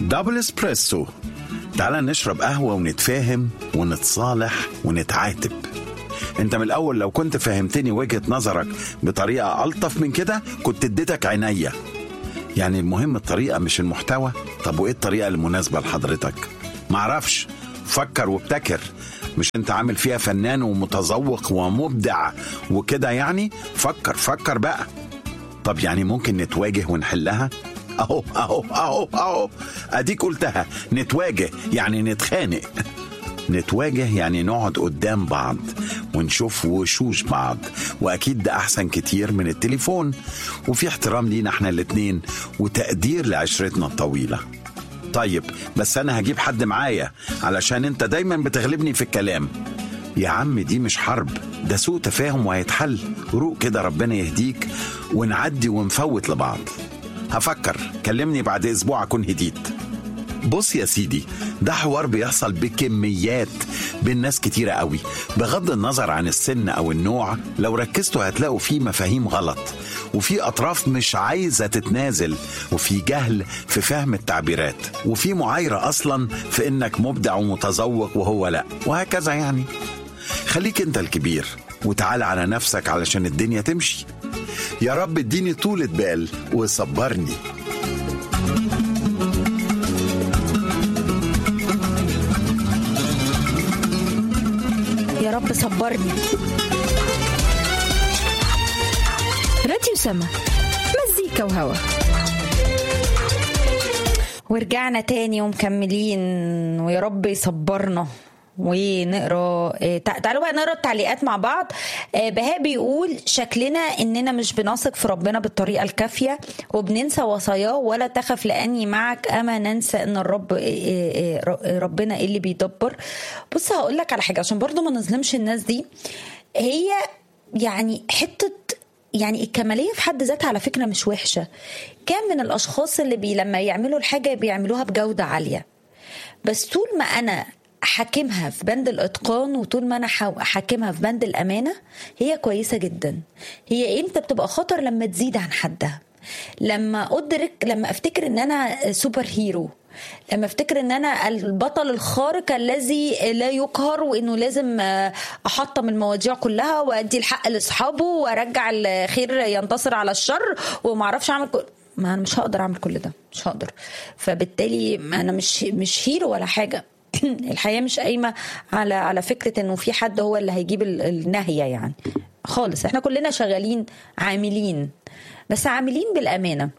دبل اسبريسو تعال نشرب قهوة ونتفاهم ونتصالح ونتعاتب انت من الاول لو كنت فهمتني وجهة نظرك بطريقة الطف من كده كنت اديتك عينيا يعني المهم الطريقة مش المحتوى طب وايه الطريقة المناسبة لحضرتك معرفش فكر وابتكر مش انت عامل فيها فنان ومتذوق ومبدع وكده يعني فكر فكر بقى طب يعني ممكن نتواجه ونحلها اهو اهو اهو اهو اديك قلتها نتواجه يعني نتخانق نتواجه يعني نقعد قدام بعض ونشوف وشوش بعض واكيد ده احسن كتير من التليفون وفي احترام لينا احنا الاتنين وتقدير لعشرتنا الطويله طيب بس انا هجيب حد معايا علشان انت دايما بتغلبني في الكلام يا عم دي مش حرب ده سوء تفاهم وهيتحل روق كده ربنا يهديك ونعدي ونفوت لبعض هفكر كلمني بعد اسبوع اكون هديت بص يا سيدي ده حوار بيحصل بكميات بين ناس كتيرة قوي بغض النظر عن السن أو النوع لو ركزتوا هتلاقوا فيه مفاهيم غلط وفي أطراف مش عايزة تتنازل وفي جهل في فهم التعبيرات وفي معايرة أصلا في إنك مبدع ومتذوق وهو لأ وهكذا يعني خليك أنت الكبير وتعال على نفسك علشان الدنيا تمشي يا رب اديني طولة بال وصبرني يا رب صبرني راديو سما مزيكا وهوا ورجعنا تاني ومكملين ويا رب يصبرنا ونقرا آه، تع- تعالوا بقى نقرا التعليقات مع بعض آه، بهاء بيقول شكلنا اننا مش بنثق في ربنا بالطريقه الكافيه وبننسى وصاياه ولا تخف لاني معك اما ننسى ان الرب آه، آه، آه، ربنا اللي بيدبر بص هقول لك على حاجه عشان برضو ما نظلمش الناس دي هي يعني حته يعني الكماليه في حد ذاتها على فكره مش وحشه كان من الاشخاص اللي بي لما يعملوا الحاجه بيعملوها بجوده عاليه بس طول ما انا حاكمها في بند الاتقان وطول ما انا حا- حاكمها في بند الامانه هي كويسه جدا هي امتى بتبقى خطر لما تزيد عن حدها لما ادرك لما افتكر ان انا سوبر هيرو لما افتكر ان انا البطل الخارق الذي لا يقهر وانه لازم آه، احطم المواضيع كلها وادي الحق لاصحابه وارجع الخير ينتصر على الشر وما اعرفش اعمل كل ما انا مش هقدر اعمل كل ده مش هقدر فبالتالي انا مش مش هيرو ولا حاجه الحياه مش قايمه على على فكره انه في حد هو اللي هيجيب ال- النهيه يعني خالص احنا كلنا شغالين عاملين بس عاملين بالامانه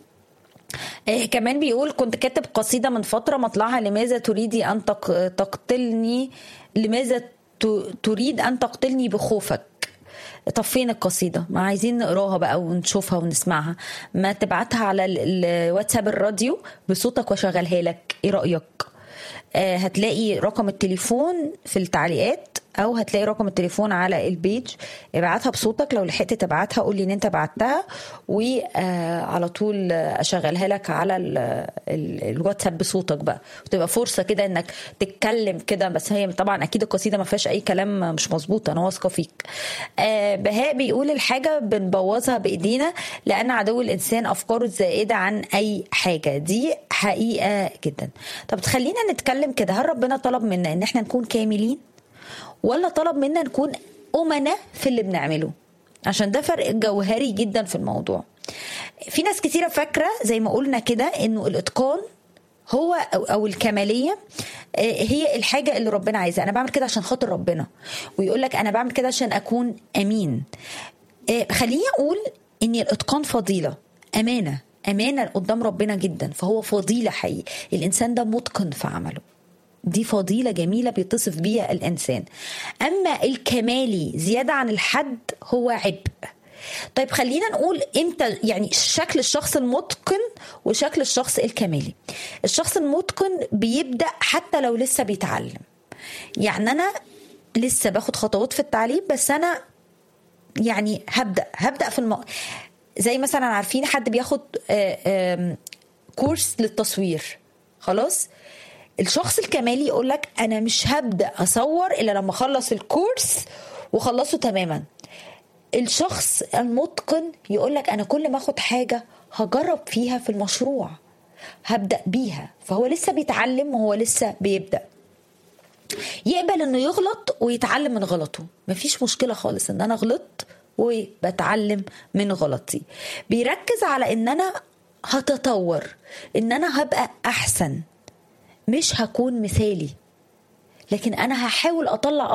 آه، كمان بيقول كنت كاتب قصيدة من فترة مطلعها لماذا تريدي أن تق- تقتلني لماذا ت- تريد أن تقتلني بخوفك طب فين القصيدة ما عايزين نقراها بقى ونشوفها ونسمعها ما تبعتها على ال- الواتساب الراديو بصوتك واشغلها لك ايه رأيك آه، هتلاقي رقم التليفون في التعليقات او هتلاقي رقم التليفون على البيج ابعتها بصوتك لو لحقت تبعتها قول لي ان انت بعتها وعلى طول اشغلها لك على ال ال الواتساب بصوتك بقى وتبقى فرصه كده انك تتكلم كده بس هي طبعا اكيد القصيده ما فيهاش اي كلام مش مظبوط انا واثقه فيك آه، بهاء بيقول الحاجه بنبوظها بايدينا لان عدو الانسان افكاره الزائده عن اي حاجه دي حقيقه جدا طب خلينا نتكلم كده هل ربنا طلب منا ان احنا نكون كاملين ولا طلب منا نكون أمنا في اللي بنعمله عشان ده فرق جوهري جدا في الموضوع في ناس كتيرة فاكرة زي ما قلنا كده انه الاتقان هو او, أو الكماليه آه، هي الحاجه اللي ربنا عايزها انا بعمل كده عشان خاطر ربنا ويقول لك انا بعمل كده عشان اكون امين آه، خليني اقول ان الاتقان فضيله امانه امانه قدام ربنا جدا فهو فضيله حقيقي الانسان ده متقن في عمله دي فضيلة جميلة بيتصف بيها الإنسان أما الكمالي زيادة عن الحد هو عبء طيب خلينا نقول امتى يعني شكل الشخص المتقن وشكل الشخص الكمالي الشخص المتقن بيبدأ حتى لو لسه بيتعلم يعني أنا لسه باخد خطوات في التعليم بس أنا يعني هبدأ هبدأ في الم... زي مثلا عارفين حد بياخد آه، آم، كورس للتصوير خلاص الشخص الكمالي يقول لك انا مش هبدا اصور الا لما اخلص الكورس وخلصه تماما الشخص المتقن يقول لك انا كل ما اخد حاجه هجرب فيها في المشروع هبدا بيها فهو لسه بيتعلم وهو لسه بيبدا يقبل انه يغلط ويتعلم من غلطه مفيش مشكله خالص ان انا غلطت وبتعلم من غلطي بيركز على ان انا هتطور ان انا هبقى احسن مش هكون مثالي لكن انا هحاول اطلع